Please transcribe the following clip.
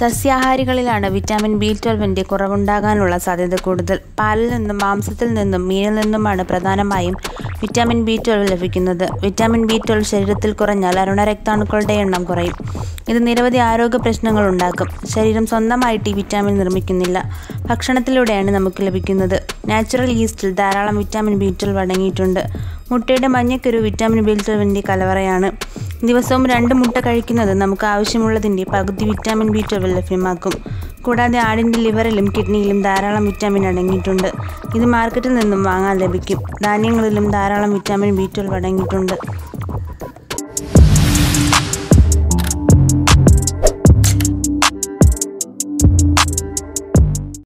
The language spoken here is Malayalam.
സസ്യാഹാരികളിലാണ് വിറ്റാമിൻ ബി ട്വൽവിൻ്റെ കുറവുണ്ടാകാനുള്ള സാധ്യത കൂടുതൽ പാലിൽ നിന്നും മാംസത്തിൽ നിന്നും മീനിൽ നിന്നുമാണ് പ്രധാനമായും വിറ്റാമിൻ ബി ട്വൽവ് ലഭിക്കുന്നത് വിറ്റാമിൻ ബി ട്വൽവ് ശരീരത്തിൽ കുറഞ്ഞാൽ അരുണരക്താണുക്കളുടെ എണ്ണം കുറയും ഇത് നിരവധി ആരോഗ്യ പ്രശ്നങ്ങൾ ഉണ്ടാക്കും ശരീരം സ്വന്തമായിട്ട് ഈ വിറ്റാമിൻ നിർമ്മിക്കുന്നില്ല ഭക്ഷണത്തിലൂടെയാണ് നമുക്ക് ലഭിക്കുന്നത് നാച്ചുറൽ ഈസ്റ്റിൽ ധാരാളം വിറ്റാമിൻ ബി ട്വൽവ് അടങ്ങിയിട്ടുണ്ട് മുട്ടയുടെ മഞ്ഞക്കുരു വിറ്റാമിൻ ബി ട്വൽവിൻ്റെ കലവറയാണ് ദിവസവും രണ്ട് മുട്ട കഴിക്കുന്നത് നമുക്ക് ആവശ്യമുള്ളതിൻ്റെ പകുതി വിറ്റാമിൻ ബി ട്വൽവ് ലഭ്യമാക്കും കൂടാതെ ആടിൻ്റെ ലിവറിലും കിഡ്നിയിലും ധാരാളം വിറ്റാമിൻ അടങ്ങിയിട്ടുണ്ട് ഇത് മാർക്കറ്റിൽ നിന്നും വാങ്ങാൻ ലഭിക്കും ധാന്യങ്ങളിലും ധാരാളം വിറ്റാമിൻ ബി ട്വൽവ് അടങ്ങിയിട്ടുണ്ട്